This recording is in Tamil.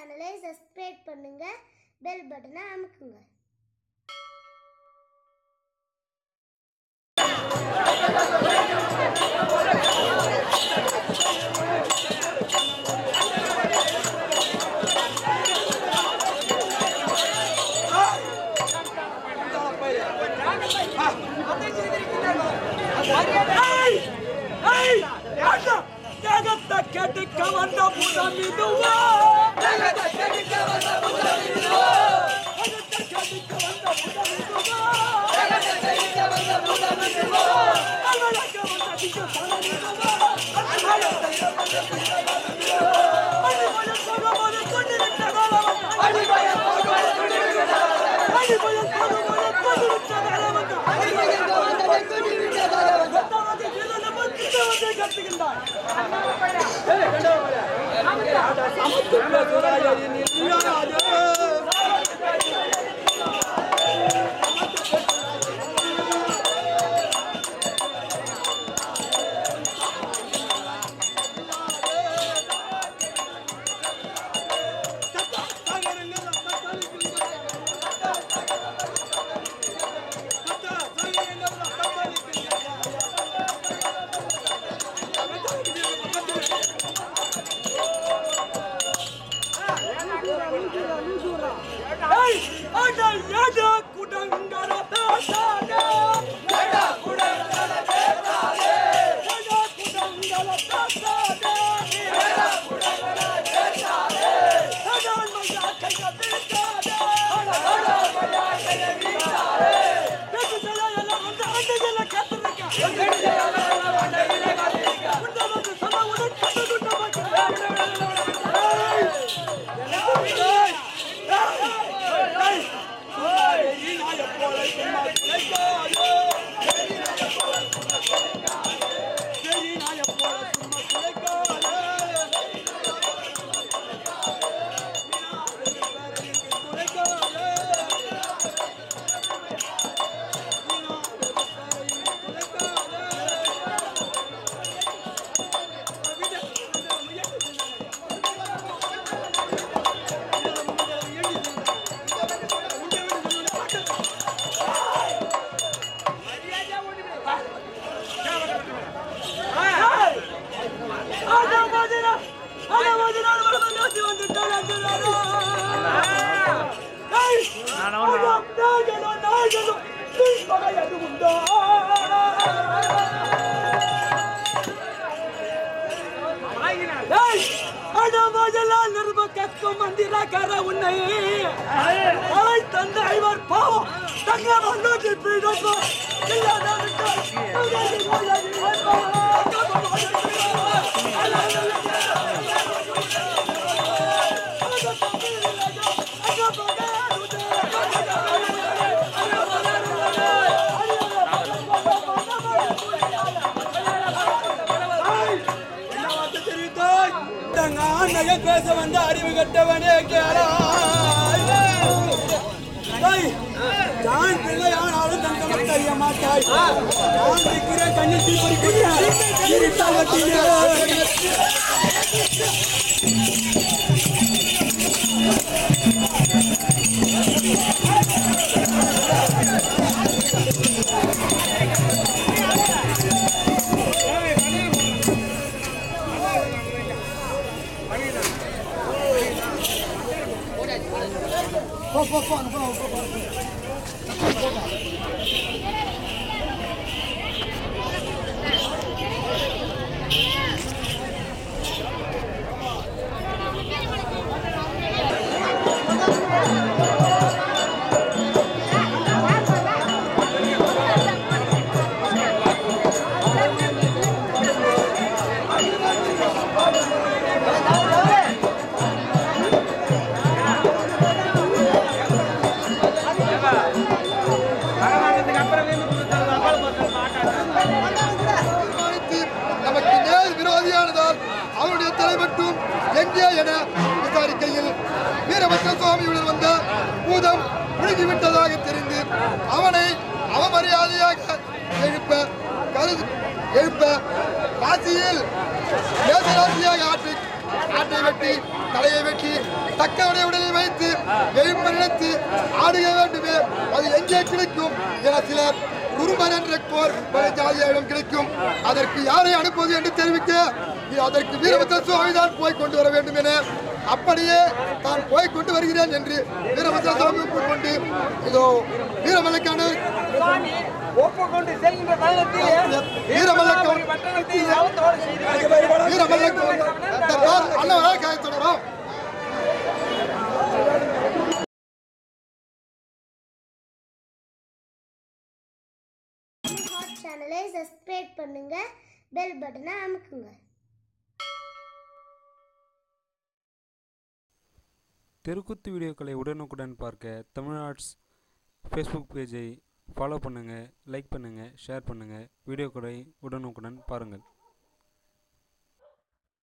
சேனலை சப்ஸ்கிரைப் பண்ணுங்க பெல் பட்டனை அமுக்குங்க ஏய்! ஏய்! அண்ணா! ஜகத்தை கெடுக்க வந்த புதம் இதுவா? ஜகத்தை கெடுக்க வந்த புதம் இதுவா? அழக வந்த திக்கு சனம் இதுவா? அடிமயம் போகும்போது கொண்டிருந்த காலம் அடிமயம் போகும்போது கொண்டிருந்த காலம் அடிமயம் போகும்போது கொண்டிருந்த காலம் பத்தாவது வீரனை மத்திட்டு வந்து கட்டுகின்றாய். ஏய், கண்டவங்களே. சமத்து பேசுகிறாய், நீ இல்லையாதே. ஏய், அட எட குடங்கர பேசாதே. எட குடங்கர பேசாதே. எட குடங்கர பேசாதே. எட குடங்கர பேசாதே. அட மையா கைய வீசாதே. அட மையா கைய வீசாதே. பேசுதல எல்லாம் வந்து அண்டையில காத்திருக்க. பேசுதல எல்லாம் அண்டையில காத்திருக்க. உன்னை வந்து சொன்ன உடனே கண்டு துண்ட மாட்டேன். ஏய், ஏய், ஏய், ஏய். மந்திரக்கார உன்னை அலை தந்த ஐவர் பாவம் தங்க மண்ணோட்டி பீடோ பேச வந்த அறிவு கட்டவனே கேளா நான் பிள்ளையானாலும் தன் கணக்கு அறிய மாட்டாய் நான் நிற்கிற கண்ணி தீப்பறி இருட்டால் வட்டியே தீர்மானித்து நமக்கு நேர் விரோதியானதால் அவருடைய தலை மட்டும் எங்கே என விசாரிக்கையில் வீரபத்ர சுவாமியுடன் வந்த பூதம் முழுகிவிட்டதாக தெரிந்து அவனை அவமரியாதையாக எழுப்ப கருது எழுப்ப காசியில் தேசராசியாக ஆற்றி ஆட்டை வெட்டி வெட்டி தலையை வெட்டி தக்கவடைய உடலை வைத்து எழுப்பறித்து ஆடுக வேண்டுமே அது எங்கே கிடைக்கும் என சிலர் குருமன் என்ற போர் பல ஜாதியாரிடம் கிடைக்கும் அதற்கு யாரை அனுப்புவது என்று தெரிவிக்க இது அதற்கு வீரபத்ர சுவாமி தான் போய் கொண்டு வர வேண்டும் என அப்படியே தான் போய் கொண்டு வருகிறேன் என்று வீரபத்ர சுவாமி கொண்டு இதோ வீரமலைக்கான சுவாமி ஒப்புக்கொண்டு செல்கின்ற தருணத்திலே வீரமல்லக்கம் பட்டணத்தை அவத்தோடு செய்து வீரமல்லக்கம் அண்ணவரால் காய தொடரும் ஹாட் சேனலை சப்ஸ்கிரைப் பண்ணுங்க பெல் பட்டனை அமுக்குங்க தெருக்கூத்து வீடியோக்களை உடனுக்குடன் பார்க்க தமிழ் ஆர்ட்ஸ் ஃபேஸ்புக் பேஜை ஃபாலோ பண்ணுங்கள் லைக் பண்ணுங்கள் ஷேர் பண்ணுங்கள் வீடியோக்களை உடனுக்குடன் பாருங்கள்